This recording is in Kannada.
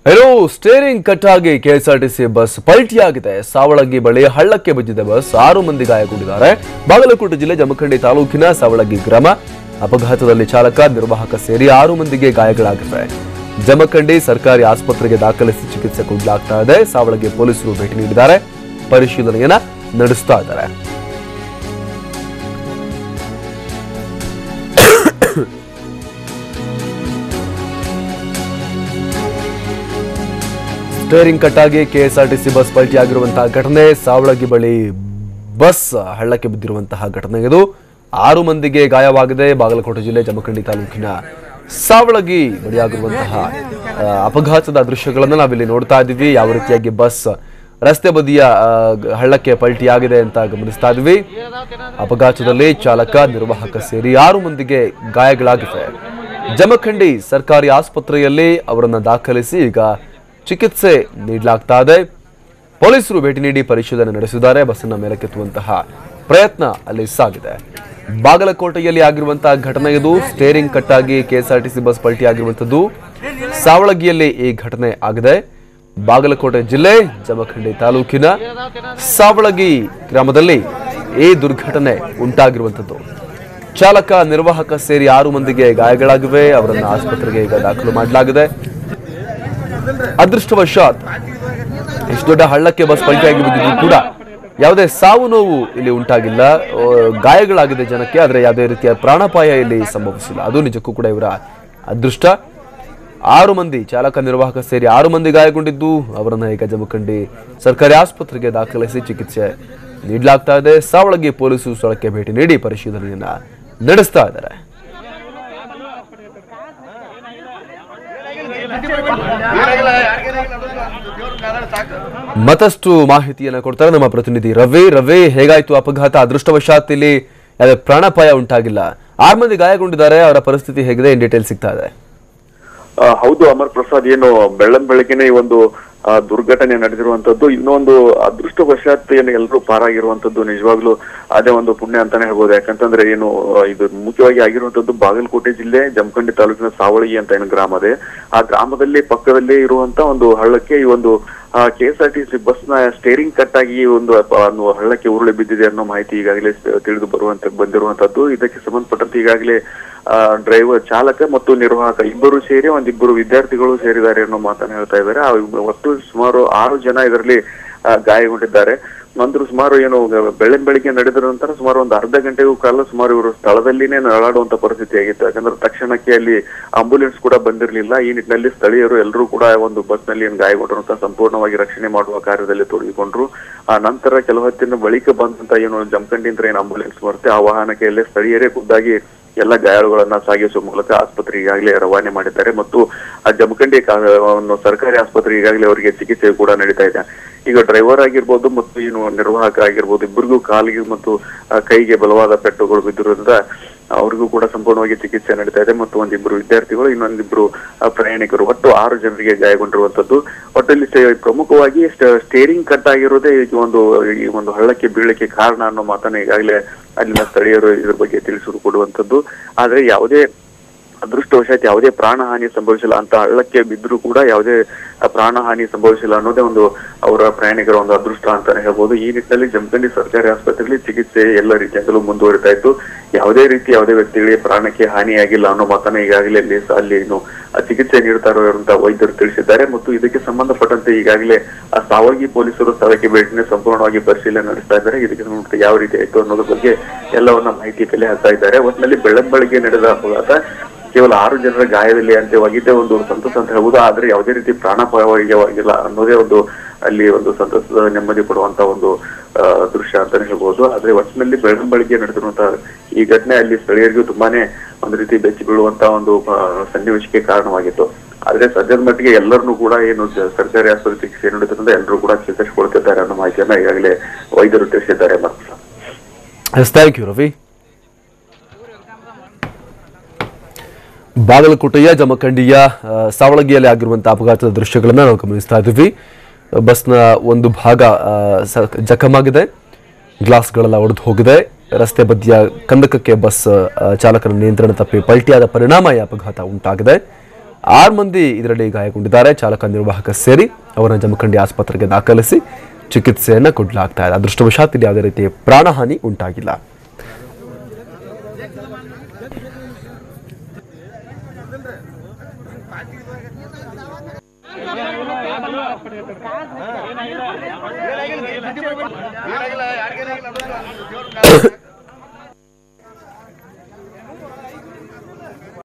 ಇನ್ನು ಸ್ಟೇರಿಂಗ್ ಕಟ್ ಆಗಿ ಕೆಎಸ್ಆರ್ಟಿಸಿ ಬಸ್ ಪಲ್ಟಿಯಾಗಿದೆ ಸಾವಳಗಿ ಬಳಿ ಹಳ್ಳಕ್ಕೆ ಬಿದ್ದಿದೆ ಬಸ್ ಆರು ಮಂದಿ ಗಾಯಗೊಂಡಿದ್ದಾರೆ ಬಾಗಲಕೋಟೆ ಜಿಲ್ಲೆ ಜಮಖಂಡಿ ತಾಲೂಕಿನ ಸಾವಳಗಿ ಗ್ರಾಮ ಅಪಘಾತದಲ್ಲಿ ಚಾಲಕ ನಿರ್ವಾಹಕ ಸೇರಿ ಆರು ಮಂದಿಗೆ ಗಾಯಗಳಾಗಿವೆ ಜಮಖಂಡಿ ಸರ್ಕಾರಿ ಆಸ್ಪತ್ರೆಗೆ ದಾಖಲಿಸಿ ಚಿಕಿತ್ಸೆ ಕೊಡಲಾಗ್ತಾ ಇದೆ ಸಾವಳಗಿ ಪೊಲೀಸರು ಭೇಟಿ ನೀಡಿದ್ದಾರೆ ಪರಿಶೀಲನೆಯನ್ನ ನಡೆಸ್ತಾ ಇದ್ದಾರೆ ಸ್ಟೇರಿಂಗ್ ಕಟ್ಟಾಗಿ ಕೆಎಸ್ಆರ್ಟಿಸಿ ಬಸ್ ಪಲ್ಟಿಯಾಗಿರುವಂತಹ ಘಟನೆ ಸಾವಳಗಿ ಬಳಿ ಬಸ್ ಹಳ್ಳಕ್ಕೆ ಬಿದ್ದಿರುವಂತಹ ಘಟನೆ ಇದು ಆರು ಮಂದಿಗೆ ಗಾಯವಾಗಿದೆ ಬಾಗಲಕೋಟೆ ಜಿಲ್ಲೆ ಜಮಖಂಡಿ ತಾಲೂಕಿನ ಸಾವಳಗಿ ಬಳಿಯಾಗಿರುವಂತಹ ಆ, ಅಪಘಾತದ ದೃಶ್ಯಗಳನ್ನು ನಾವಿಲ್ಲಿ ನೋಡ್ತಾ ಇದ್ದೀವಿ ಯಾವ ರೀತಿಯಾಗಿ ಬಸ್ ರಸ್ತೆ ಬದಿಯ ಆ, ಗ- ಹಳ್ಳಕ್ಕೆ ಪಲ್ಟಿಯಾಗಿದೆ ಅಂತ ಗಮನಿಸ್ತಾ ಇದ್ವಿ ಅಪಘಾತದಲ್ಲಿ ಚಾಲಕ ನಿರ್ವಾಹಕ ಸೇರಿ ಆರು ಮಂದಿಗೆ ಗಾಯಗಳಾಗಿವೆ ಜಮಖಂಡಿ ಸರ್ಕಾರಿ ಆಸ್ಪತ್ರೆಯಲ್ಲಿ ಅವರನ್ನ ದಾಖಲಿಸಿ ಈಗ ಚಿಕಿತ್ಸೆ ನೀಡಲಾಗ್ತಾ ಇದೆ ಪೊಲೀಸರು ಭೇಟಿ ನೀಡಿ ಪರಿಶೋಧನೆ ನಡೆಸಿದ್ದಾರೆ ಬಸ್ಸನ್ನ ಮೇಲಕ್ಕೆತ್ತುವಂತಹ ಪ್ರಯತ್ನ ಅಲ್ಲಿ ಸಾಗಿದೆ ಬಾಗಲಕೋಟೆಯಲ್ಲಿ ಆಗಿರುವಂತಹ ಘಟನೆ ಇದು ಸ್ಟೇರಿಂಗ್ ಕಟ್ಟಾಗಿ ಕೆಎಸ್ಆರ್ಟಿಸಿ ಬಸ್ ಪಲ್ಟಿ ಆಗಿರುವಂತದ್ದು ಸಾವಳಗಿಯಲ್ಲಿ ಈ ಘಟನೆ ಆಗಿದೆ ಬಾಗಲಕೋಟೆ ಜಿಲ್ಲೆ ಜಮಖಂಡಿ ತಾಲೂಕಿನ ಸಾವಳಗಿ ಗ್ರಾಮದಲ್ಲಿ ಈ ದುರ್ಘಟನೆ ಉಂಟಾಗಿರುವಂತದ್ದು ಚಾಲಕ ನಿರ್ವಾಹಕ ಸೇರಿ ಆರು ಮಂದಿಗೆ ಗಾಯಗಳಾಗಿವೆ ಅವರನ್ನ ಆಸ್ಪತ್ರೆಗೆ ಈಗ ದಾಖಲು ಮಾಡಲಾಗಿದೆ ಅದೃಷ್ಟವಶಾತ್ ಇಷ್ಟು ದೊಡ್ಡ ಹಳ್ಳಕ್ಕೆ ಬಸ್ ಪಲ್ಟಿಯಾಗಿ ಬಿದ್ದಿದ್ದು ಕೂಡ ಯಾವುದೇ ಸಾವು ನೋವು ಇಲ್ಲಿ ಉಂಟಾಗಿಲ್ಲ ಆ, ಗಾಯಗಳಾಗಿದೆ ಜನಕ್ಕೆ ಆದರೆ ಯಾವುದೇ ರೀತಿಯ ಪ್ರಾಣಾಪಾಯ ಇಲ್ಲಿ ಸಂಭವಿಸಿಲ್ಲ ಅದು ನಿಜಕ್ಕೂ ಕೂಡ ಇವರ ಅದೃಷ್ಟ ಆರು ಮಂದಿ ಚಾಲಕ ನಿರ್ವಾಹಕ ಸೇರಿ ಆರು ಮಂದಿ ಗಾಯಗೊಂಡಿದ್ದು ಅವರನ್ನ ಈಗ ಜಮಖಂಡಿ ಸರ್ಕಾರಿ ಆಸ್ಪತ್ರೆಗೆ ದಾಖಲಿಸಿ ಚಿಕಿತ್ಸೆ ನೀಡಲಾಗ್ತಾ ಇದೆ ಸಾವಳಗಿ ಪೊಲೀಸರು ಸ್ಥಳಕ್ಕೆ ಭೇಟಿ ನೀಡಿ ಪರಿಶೀಲನೆಯನ್ನ ನಡೆಸ್ತಾ ಇದ್ದಾರೆ ಮತ್ತಷ್ಟು ಮಾಹಿತಿಯನ್ನ ಕೊಡ್ತಾರೆ ನಮ್ಮ ಪ್ರತಿನಿಧಿ ರವಿ ರವಿ ಹೇಗಾಯ್ತು ಅಪಘಾತ ಅದೃಷ್ಟವಶಾತ್ ಇಲ್ಲಿ ಯಾವುದೇ ಪ್ರಾಣಾಪಾಯ ಉಂಟಾಗಿಲ್ಲ ಆರು ಮಂದಿ ಗಾಯಗೊಂಡಿದ್ದಾರೆ ಅವರ ಪರಿಸ್ಥಿತಿ ಹೇಗಿದೆ ಇನ್ ಡೀಟೇಲ್ ಸಿಗ್ತಾ ಇದೆ ಆ, ಹೌದು ಅಮರ್ ಪ್ರಸಾದ್ ಏನು ಬೆಳ್ಳಂ ಬೆಳಗ್ಗೆನೆ ಈ ಒಂದು ಆ, ದುರ್ಘಟನೆ ನಡೆದಿರುವಂತದ್ದು ಇನ್ನೊಂದು ಅದೃಷ್ಟವಶಾತ್ ಏನು ಎಲ್ಲರೂ ಪಾರಾಗಿರುವಂತದ್ದು ನಿಜವಾಗ್ಲೂ ಅದೇ ಒಂದು ಪುಣ್ಯ ಅಂತಾನೆ ಹೇಳ್ಬೋದು ಯಾಕಂತಂದ್ರೆ ಏನು ಆ, ಇದು ಮುಖ್ಯವಾಗಿ ಆಗಿರುವಂತದ್ದು ಬಾಗಲಕೋಟೆ ಜಿಲ್ಲೆ ಜಮಖಂಡಿ ತಾಲೂಕಿನ ಸಾವಳಗಿ ಅಂತ ಏನು ಗ್ರಾಮ ಇದೆ ಆ ಗ್ರಾಮದಲ್ಲಿ ಪಕ್ಕದಲ್ಲೇ ಇರುವಂತ ಒಂದು ಹಳ್ಳಕ್ಕೆ ಈ ಒಂದು K S R T C bus ನ ಸ್ಟೇರಿಂಗ್ ಕಟ್ ಆಗಿ ಈ ಒಂದು ಅಪ- ಒಂದು ಹಳ್ಳಕ್ಕೆ ಉರುಳಿ ಬಿದ್ದಿದೆ ಅನ್ನೋ ಮಾಹಿತಿ ಈಗಾಗಲೇ ಸ- ತಿಳಿದು ಬರುವಂತ ಬಂದಿರುವಂತದ್ದು ಇದಕ್ಕೆ ಸಂಬಂಧಪಟ್ಟಂತೆ ಈಗಾಗಲೇ ಡ್ರೈವರ್ ಚಾಲಕ ಮತ್ತು ನಿರ್ವಾಹಕ ಇಬ್ಬರು ಸೇರಿ ಒಂದಿಬ್ಬರು ವಿದ್ಯಾರ್ಥಿಗಳು ಸೇರಿದ್ದಾರೆ ಅನ್ನೋ ಮಾತನ್ನ ಹೇಳ್ತಾ ಇದ್ದಾರೆ ಆ ಒಟ್ಟು ಸುಮಾರು ಆರು ಜನ ಇದರಲ್ಲಿ ಆ, ಗಾಯಗೊಂಡಿದ್ದಾರೆ ನಂತರ ಸುಮಾರು ಏನು ಬೆಳ್ಳಂ ಬೆಳಿಗ್ಗೆ ನಡೆದ ನಂತರ ಸುಮಾರು ಒಂದು ಅರ್ಧ ಗಂಟೆಗೂ ಕಾಲ ಸುಮಾರು ಇವರು ಸ್ಥಳದಲ್ಲಿನೇ ನರಳಾಡುವಂತ ಪರಿಸ್ಥಿತಿ ಆಗಿತ್ತು ಯಾಕಂದ್ರೆ ತಕ್ಷಣಕ್ಕೆ ಅಲ್ಲಿ ಆಂಬುಲೆನ್ಸ್ ಕೂಡ ಬಂದಿರಲಿಲ್ಲ ಈ ನಿಟ್ಟಿನಲ್ಲಿ ಸ್ಥಳೀಯರು ಎಲ್ಲರೂ ಕೂಡ ಒಂದು ಬಸ್ ನಲ್ಲಿ ಏನು ಗಾಯಗೊಂಡಿರುವಂತ ಸಂಪೂರ್ಣವಾಗಿ ರಕ್ಷಣೆ ಮಾಡುವ ಕಾರ್ಯದಲ್ಲಿ ತೊಡಗಿಕೊಂಡ್ರು ಆ ನಂತರ ಕೆಲ ಹೊತ್ತಿನ ಬಳಿಕ ಬಂದಂತ ಏನು ಜಮಖಂಡಿಯಿಂದ ಏನು ಆಂಬುಲೆನ್ಸ್ ಬರುತ್ತೆ ಆ ವಾಹನಕ್ಕೆ ಎಲ್ಲೇ ಸ್ಥಳೀಯರೇ ಖುದ್ದಾಗಿ ಎಲ್ಲ ಗಾಯಾಳುಗಳನ್ನ ಸಾಗಿಸುವ ಮೂಲಕ ಆಸ್ಪತ್ರೆಗೆ ಈಗಾಗಲೇ ರವಾನೆ ಮಾಡಿದ್ದಾರೆ ಮತ್ತು ಆ ಜಮಖಂಡಿ ಕಾ- ಒಂದು ಸರ್ಕಾರಿ ಆಸ್ಪತ್ರೆಗೆ ಈಗಾಗಲೇ ಅವರಿಗೆ ಚಿಕಿತ್ಸೆ ಕೂಡ ನಡೀತಾ ಇದೆ ಈಗ ಡ್ರೈವರ್ ಆಗಿರ್ಬೋದು ಮತ್ತು ಏನು ನಿರ್ವಾಹಕ ಆಗಿರ್ಬೋದು ಇಬ್ಬರಿಗೂ ಕಾಲಿಗೆ ಮತ್ತು ಆ, ಕೈಗೆ ಬಲವಾದ ಪೆಟ್ಟುಗಳು ಬಿದ್ದಿರೋದ್ರಿಂದ ಅವ್ರಿಗೂ ಕೂಡ ಸಂಪೂರ್ಣವಾಗಿ ಚಿಕಿತ್ಸೆ ನಡೀತಾ ಇದೆ ಮತ್ತು ಒಂದಿಬ್ಬರು ವಿದ್ಯಾರ್ಥಿಗಳು ಇನ್ನೊಂದಿಬ್ರು ಆ, ಪ್ರಯಾಣಿಕರು ಒಟ್ಟು ಆರು ಜನರಿಗೆ ಗಾಯಗೊಂಡಿರುವಂತದ್ದು ಒಟ್ಟಲ್ಲಿ ಸ್ಟೇ- ಪ್ರಮುಖವಾಗಿ ಸ್ಟ- ಸ್ಟೇರಿಂಗ್ ಕಟ್ ಆಗಿರೋದೇ ಈ ಒಂದು ಈ ಒಂದು ಹಳ್ಳಕ್ಕೆ ಬೀಳಕ್ಕೆ ಕಾರಣ ಅನ್ನೋ ಮಾತನ್ನ ಈಗಾಗಲೇ ಅಲ್ಲಿನ ಸ್ಥಳೀಯರು ಇದ್ರ ಬಗ್ಗೆ ತಿಳಿಸಿರು ಕೊಡುವಂತದ್ದು ಆದ್ರೆ ಯಾವುದೇ ಅದೃಷ್ಟವಶಾತ್ ಯಾವುದೇ ಪ್ರಾಣ ಹಾನಿ ಸಂಭವಿಸಿಲ್ಲ ಅಂತ ಹಳ್ಳಕ್ಕೆ ಬಿದ್ದರೂ ಕೂಡ ಯಾವುದೇ ಆ, ಪ್ರಾಣ ಹಾನಿ ಸಂಭವಿಸಿಲ್ಲ ಅನ್ನೋದೇ ಒಂದು ಅವರ ಪ್ರಯಾಣಿಕರ ಒಂದು ಅದೃಷ್ಟ ಅಂತಾನೆ ಹೇಳ್ಬೋದು ಈ ನಿಟ್ಟಿನಲ್ಲಿ ಜಮಖಂಡಿ ಸರ್ಕಾರಿ ಆಸ್ಪತ್ರೆಯಲ್ಲಿ ಚಿಕಿತ್ಸೆ ಎಲ್ಲ ರೀತಿಯಿಂದಲೂ ಮುಂದುವರಿತಾ ಇತ್ತು ಯಾವುದೇ ರೀತಿ ಯಾವುದೇ ವ್ಯಕ್ತಿಗಳಿಗೆ ಪ್ರಾಣಕ್ಕೆ ಹಾನಿಯಾಗಿಲ್ಲ ಅನ್ನೋ ಮಾತನ್ನ ಈಗಾಗಲೇ ಅಲ್ಲಿ ಅಲ್ಲಿ ಏನು ಆ, ಚಿಕಿತ್ಸೆ ನೀಡ್ತಾ ಇರುವಂತಹ ವೈದ್ಯರು ತಿಳಿಸಿದ್ದಾರೆ ಮತ್ತು ಇದಕ್ಕೆ ಸಂಬಂಧಪಟ್ಟಂತೆ ಈಗಾಗಲೇ ಆ ಸಾವಗಿ ಪೊಲೀಸರು ಸ್ಥಳಕ್ಕೆ ಭೇಟಿ ನೀಡಿ ಸಂಪೂರ್ಣವಾಗಿ ಪರಿಶೀಲನೆ ನಡೆಸ್ತಾ ಇದ್ದಾರೆ ಇದಕ್ಕೆ ಸಂಬಂಧಪಟ್ಟ ಯಾವ ರೀತಿ ಆಯ್ತು ಅನ್ನೋದ್ರ ಬಗ್ಗೆ ಎಲ್ಲವನ್ನ ಮಾಹಿತಿ ಕಲೆ ಹಾಕ್ತಾ ಇದ್ದಾರೆ ಒಟ್ಟಿನಲ್ಲಿ ಬೆಳ್ಳಂಬೆಳಗ್ಗೆ ನಡೆದ ಅಪಘಾತ ಕೇವಲ ಆರು ಜನರ ಗಾಯದಲ್ಲಿ ಅಂತ್ಯವಾಗಿದ್ದೇ ಒಂದು ಸಂತಸ ಅಂತ ಹೇಳ್ಬೋದು ಆದ್ರೆ ಯಾವುದೇ ರೀತಿ ಪ್ರಾಣಾಪಾಯವಾಗಿಲ್ಲ ಅನ್ನೋದೇ ಒಂದು ಅಲ್ಲಿ ಒಂದು ಸಂತಸದ ನೆಮ್ಮದಿ ಕೊಡುವಂತ ಒಂದು ಆ, ದೃಶ್ಯ ಅಂತಾನೆ ಹೇಳ್ಬೋದು ಆದ್ರೆ ಒಟ್ಟಿನಲ್ಲಿ ಬೆಳಂಬೆಳಗ್ಗೆ ನಡೆದಿರುವಂತಹ ಈ ಘಟನೆ ಅಲ್ಲಿ ಸ್ಥಳೀಯರಿಗೂ ತುಂಬಾನೇ ಒಂದು ರೀತಿ ಬೆಚ್ಚಿ ಬೀಳುವಂತ ಒಂದು ಆ, ಸನ್ನಿವೇಶಕ್ಕೆ ಕಾರಣವಾಗಿತ್ತು ಆದ್ರೆ ಸದ್ಯದ ಮಟ್ಟಿಗೆ ಎಲ್ಲರನ್ನೂ ಕೂಡ ಏನು ಸ- ಸರ್ಕಾರಿ ಆಸ್ಪತ್ರೆ ಚಿಕಿತ್ಸೆ ನೀಡುತ್ತಿರೋದ್ರಿಂದ ಎಲ್ಲರೂ ಕೂಡ ಚೇತರಿಸಿಕೊಳ್ತಿದ್ದಾರೆ ಅನ್ನೋ ಮಾಹಿತಿಯನ್ನ ಈಗಾಗಲೇ ವೈದ್ಯರು ತಿಳಿಸಿದ್ದಾರೆ ಮತ್ತು ಎಸ್ ಥ್ಯಾಂಕ್ ಯು ರವಿ ಬಾಗಲಕೋಟೆಯ ಜಮಖಂಡಿಯ ಆ, ಸಾವಳಗಿಯಲ್ಲಿ ಆಗಿರುವಂತಹ ಅಪಘಾತದ ದೃಶ್ಯಗಳನ್ನು ನಾವು ಗಮನಿಸ್ತಾ ಇದ್ದೀವಿ ಬಸ್ನ ಒಂದು ಭಾಗ ಆ, ಸ- ಜಖಮಾಗಿದೆ ಗ್ಲಾಸ್ಗಳೆಲ್ಲ ಒಡೆದು ಹೋಗಿದೆ ರಸ್ತೆ ಬದಿಯ ಕಂದಕಕ್ಕೆ ಬಸ್ ಆ, ಚಾಲಕನ ನಿಯಂತ್ರಣ ತಪ್ಪಿ ಪಲ್ಟಿಯಾದ ಪರಿಣಾಮ ಈ ಅಪಘಾತ ಉಂಟಾಗಿದೆ ಆರು ಮಂದಿ ಇದರಲ್ಲಿ ಗಾಯಗೊಂಡಿದ್ದಾರೆ ಚಾಲಕ ನಿರ್ವಾಹಕ ಸೇರಿ ಅವರನ್ನು ಜಮಖಂಡಿ ಆಸ್ಪತ್ರೆಗೆ ದಾಖಲಿಸಿ ಚಿಕಿತ್ಸೆಯನ್ನು ಕೊಡಲಾಗ್ತಾ ಇದೆ ಅದೃಷ್ಟವಶಾತ್ ಇಲ್ಲಿ ಯಾವುದೇ ರೀತಿಯ ಪ್ರಾಣಹಾನಿ ಉಂಟಾಗಿಲ್ಲ